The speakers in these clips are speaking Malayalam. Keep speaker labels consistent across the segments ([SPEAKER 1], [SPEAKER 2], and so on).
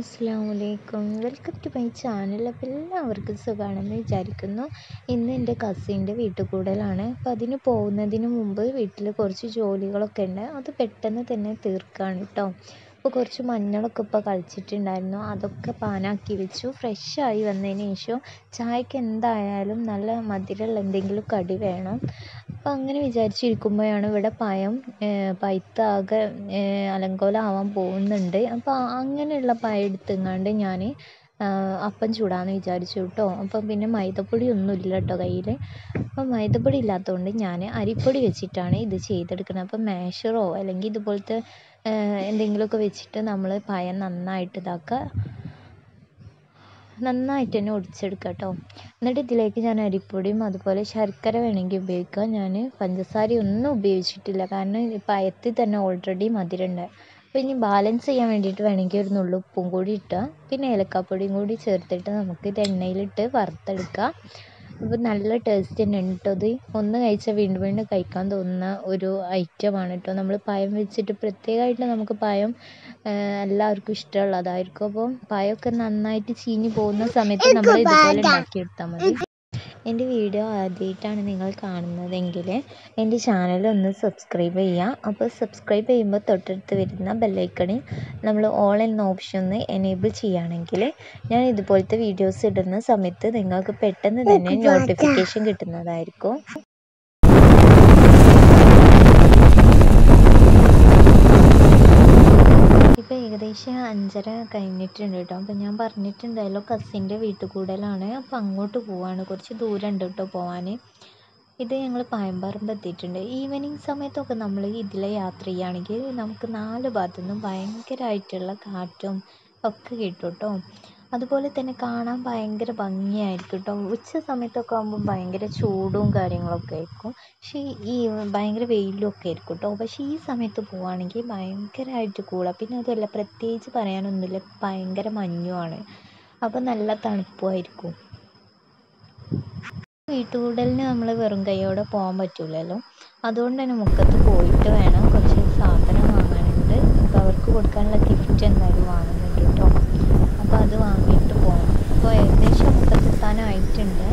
[SPEAKER 1] അസ്സാമലൈക്കും വെൽക്കം ടു മൈ ചാനൽ അപ്പോൾ എല്ലാവർക്കും സുഖമാണെന്ന് വിചാരിക്കുന്നു ഇന്ന് എൻ്റെ കസിൻ്റെ വീട്ടിൽ കൂടലാണ് അപ്പോൾ അതിന് പോകുന്നതിന് മുമ്പ് വീട്ടിൽ കുറച്ച് ജോലികളൊക്കെ ഉണ്ട് അത് പെട്ടെന്ന് തന്നെ തീർക്കുകയാണ് കേട്ടോ അപ്പോൾ കുറച്ച് മഞ്ഞളൊക്കെ ഇപ്പോൾ കളിച്ചിട്ടുണ്ടായിരുന്നു അതൊക്കെ പാനാക്കി വെച്ചു ഫ്രഷായി വന്നതിന് ശേഷം ചായക്ക് എന്തായാലും നല്ല മധുരമുള്ള എന്തെങ്കിലും കടി വേണം അപ്പോൾ അങ്ങനെ വിചാരിച്ചിരിക്കുമ്പോഴാണ് ഇവിടെ പഴം പഴുത്ത് ആകെ അലങ്കോലമാവാൻ പോകുന്നുണ്ട് അപ്പോൾ അങ്ങനെയുള്ള പഴം എടുത്തെങ്ങാണ്ട് ഞാൻ അപ്പം ചൂടാന്ന് വിചാരിച്ചു കേട്ടോ അപ്പം പിന്നെ മൈദപ്പൊടി ഒന്നും ഇല്ല കേട്ടോ കയ്യിൽ അപ്പം മൈദപ്പൊടി ഇല്ലാത്തതുകൊണ്ട് ഞാൻ അരിപ്പൊടി വെച്ചിട്ടാണ് ഇത് ചെയ്തെടുക്കുന്നത് അപ്പം മാഷറോ അല്ലെങ്കിൽ ഇതുപോലത്തെ എന്തെങ്കിലുമൊക്കെ വെച്ചിട്ട് നമ്മൾ പഴം നന്നായിട്ട് ഇതാക്കുക നന്നായിട്ട് തന്നെ ഒടിച്ചെടുക്കുക കേട്ടോ എന്നിട്ട് ഇതിലേക്ക് ഞാൻ അരിപ്പൊടിയും അതുപോലെ ശർക്കര വേണമെങ്കിൽ ഉപയോഗിക്കാം ഞാൻ പഞ്ചസാര ഒന്നും ഉപയോഗിച്ചിട്ടില്ല കാരണം പഴത്തിൽ തന്നെ ഓൾറെഡി മധുരമുണ്ട് അപ്പോൾ ഇനി ബാലൻസ് ചെയ്യാൻ വേണ്ടിയിട്ട് വേണമെങ്കിൽ ഒരു നുള്ളു ഉപ്പും കൂടി ഇട്ടുക പിന്നെ ഏലക്കാപ്പൊടിയും കൂടി ചേർത്തിട്ട് നമുക്ക് ഇത് എണ്ണയിലിട്ട് വറുത്തെടുക്കാം അപ്പോൾ നല്ല ടേസ്റ്റ് തന്നെ ഉണ്ട് കേട്ടോ ഇത് ഒന്ന് കഴിച്ചാൽ വീണ്ടും വീണ്ടും കഴിക്കാൻ തോന്നുന്ന ഒരു ഐറ്റമാണ് കേട്ടോ നമ്മൾ പഴം വെച്ചിട്ട് പ്രത്യേകമായിട്ട് നമുക്ക് പഴം എല്ലാവർക്കും ഇഷ്ടമുള്ളതായിരിക്കും അപ്പോൾ പഴമൊക്കെ നന്നായിട്ട് ചീഞ്ഞ് പോകുന്ന സമയത്ത് നമ്മൾ ഇതുപോലെ ഉണ്ടാക്കിയെടുത്താൽ മതി എൻ്റെ വീഡിയോ ആദ്യമായിട്ടാണ് നിങ്ങൾ കാണുന്നതെങ്കിൽ എൻ്റെ ചാനൽ ഒന്ന് സബ്സ്ക്രൈബ് ചെയ്യുക അപ്പോൾ സബ്സ്ക്രൈബ് ചെയ്യുമ്പോൾ തൊട്ടടുത്ത് വരുന്ന ബെല്ലൈക്കണിൽ നമ്മൾ ഓൾ എന്ന ഓപ്ഷൻ ഒന്ന് എനേബിൾ ചെയ്യുകയാണെങ്കിൽ ഞാൻ ഇതുപോലത്തെ വീഡിയോസ് ഇടുന്ന സമയത്ത് നിങ്ങൾക്ക് പെട്ടെന്ന് തന്നെ നോട്ടിഫിക്കേഷൻ കിട്ടുന്നതായിരിക്കും ഇപ്പോൾ ഏകദേശം അഞ്ചര കഴിഞ്ഞിട്ടുണ്ട് കേട്ടോ അപ്പോൾ ഞാൻ പറഞ്ഞിട്ടുണ്ടായല്ലോ കസിൻ്റെ വീട്ടിൽ കൂടലാണ് അപ്പോൾ അങ്ങോട്ട് പോവാണ് കുറച്ച് ദൂരം ഉണ്ട് കേട്ടോ പോവാൻ ഇത് ഞങ്ങൾ പായമ്പറമ്പ് എത്തിയിട്ടുണ്ട് ഈവനിങ് സമയത്തൊക്കെ നമ്മൾ ഇതിലെ യാത്ര ചെയ്യുകയാണെങ്കിൽ നമുക്ക് നാല് ഭാഗത്തു നിന്നും ഭയങ്കരമായിട്ടുള്ള കാറ്റും ഒക്കെ കിട്ടും കേട്ടോ അതുപോലെ തന്നെ കാണാൻ ഭയങ്കര ഭംഗിയായിരിക്കും കേട്ടോ ഉച്ച സമയത്തൊക്കെ ആകുമ്പോൾ ഭയങ്കര ചൂടും കാര്യങ്ങളൊക്കെ ആയിരിക്കും പക്ഷേ ഈ ഭയങ്കര വെയിലും ഒക്കെ ആയിരിക്കും കേട്ടോ പക്ഷേ ഈ സമയത്ത് പോവുകയാണെങ്കിൽ ഭയങ്കരമായിട്ട് കൂടാം പിന്നെ അതുമല്ല പ്രത്യേകിച്ച് പറയാനൊന്നുമില്ല ഭയങ്കര മഞ്ഞുമാണ് അപ്പോൾ നല്ല തണുപ്പുമായിരിക്കും വീട്ടുകൂടലിന് നമ്മൾ വെറും കൈയോടെ പോകാൻ പറ്റില്ലല്ലോ അതുകൊണ്ട് തന്നെ മുക്കത്ത് പോയിട്ട് വേണം കുറച്ച് സാധനം വാങ്ങാനുണ്ട് അപ്പോൾ അവർക്ക് കൊടുക്കാനുള്ള ഗിഫ്റ്റ് എന്തായാലും വാങ്ങുന്നുണ്ട് കേട്ടോ അപ്പോൾ അത് വാങ്ങിയിട്ട് പോകണം അപ്പോൾ ഏകദേശം മുക്കത്തെത്താനായിട്ടുണ്ട്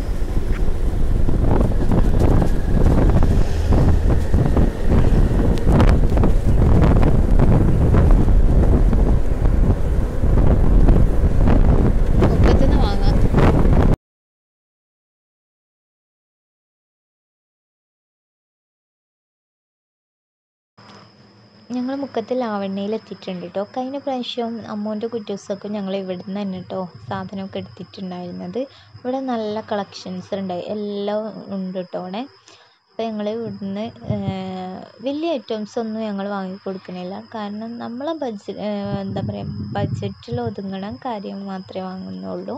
[SPEAKER 1] മുക്കത്തുനിന്ന് വാങ്ങാം ഞങ്ങൾ മുക്കത്ത് ലാവണ്ണയിൽ എത്തിയിട്ടുണ്ട് കേട്ടോ കഴിഞ്ഞ പ്രാവശ്യം അമ്മൂൻ്റെ കുറ്റൂസൊക്കെ ഞങ്ങൾ ഇവിടെ നിന്ന് തന്നെ കേട്ടോ സാധനമൊക്കെ എടുത്തിട്ടുണ്ടായിരുന്നത് ഇവിടെ നല്ല കളക്ഷൻസ് ഉണ്ട് എല്ലാം ഉണ്ട് കേട്ടോ അവിടെ അപ്പോൾ ഞങ്ങൾ ഇവിടുന്ന് വലിയ ഐറ്റംസ് ഒന്നും ഞങ്ങൾ വാങ്ങി കൊടുക്കണില്ല കാരണം നമ്മളെ ബഡ്ജറ്റ് എന്താ പറയുക ബഡ്ജറ്റിൽ ഒതുങ്ങണ കാര്യം മാത്രമേ വാങ്ങുന്നുള്ളൂ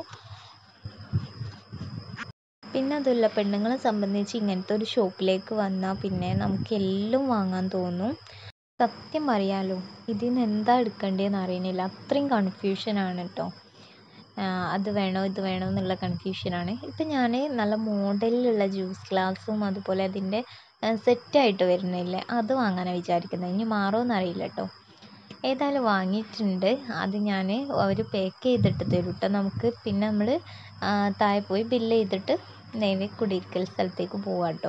[SPEAKER 1] പിന്നെ അതുമല്ല പെണ്ണുങ്ങളെ സംബന്ധിച്ച് ഇങ്ങനത്തെ ഒരു ഷോപ്പിലേക്ക് വന്നാൽ പിന്നെ നമുക്ക് എല്ലാം വാങ്ങാൻ തോന്നും സത്യം അറിയാലോ ഇതിൽ നിന്ന് എന്താ എടുക്കേണ്ടതെന്ന് അറിയണില്ല അത്രയും കൺഫ്യൂഷനാണ് കേട്ടോ അത് വേണോ ഇത് വേണോ എന്നുള്ള കൺഫ്യൂഷനാണ് ഇപ്പം ഞാൻ നല്ല മോഡലിലുള്ള ജ്യൂസ് ഗ്ലാസും അതുപോലെ അതിൻ്റെ സെറ്റായിട്ട് വരുന്നില്ലേ അത് വാങ്ങാനാണ് വിചാരിക്കുന്നത് ഇനി മാറുമോ അറിയില്ല കേട്ടോ ഏതായാലും വാങ്ങിയിട്ടുണ്ട് അത് ഞാൻ അവർ പാക്ക് ചെയ്തിട്ട് തരും കേട്ടോ നമുക്ക് പിന്നെ നമ്മൾ താഴെ പോയി ബില്ല് ചെയ്തിട്ട് നേരെ കുടിയിരിക്കൽ സ്ഥലത്തേക്ക് പോവാം കേട്ടോ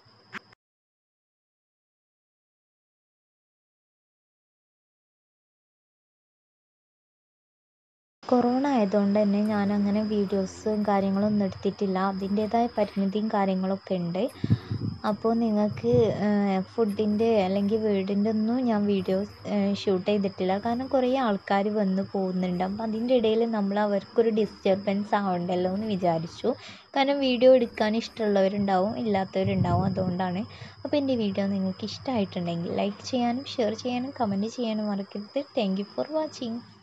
[SPEAKER 1] കൊറോണ ആയതുകൊണ്ട് തന്നെ ഞാൻ അങ്ങനെ വീഡിയോസും കാര്യങ്ങളൊന്നും എടുത്തിട്ടില്ല അതിൻ്റേതായ പരിമിതിയും കാര്യങ്ങളൊക്കെ ഉണ്ട് അപ്പോൾ നിങ്ങൾക്ക് ഫുഡിൻ്റെ അല്ലെങ്കിൽ വീടിൻ്റെ ഒന്നും ഞാൻ വീഡിയോ ഷൂട്ട് ചെയ്തിട്ടില്ല കാരണം കുറേ ആൾക്കാർ വന്ന് പോകുന്നുണ്ട് അപ്പം അതിൻ്റെ ഇടയിൽ നമ്മൾ അവർക്കൊരു ഡിസ്റ്റർബൻസ് ആവണ്ടല്ലോ എന്ന് വിചാരിച്ചു കാരണം വീഡിയോ എടുക്കാൻ ഇഷ്ടമുള്ളവരുണ്ടാവും ഇല്ലാത്തവരുണ്ടാവും അതുകൊണ്ടാണ് അപ്പോൾ എൻ്റെ വീഡിയോ നിങ്ങൾക്ക് ഇഷ്ടമായിട്ടുണ്ടെങ്കിൽ ലൈക്ക് ചെയ്യാനും ഷെയർ ചെയ്യാനും കമൻറ്റ് ചെയ്യാനും മറക്കരുത് താങ്ക് യു ഫോർ വാച്ചിങ്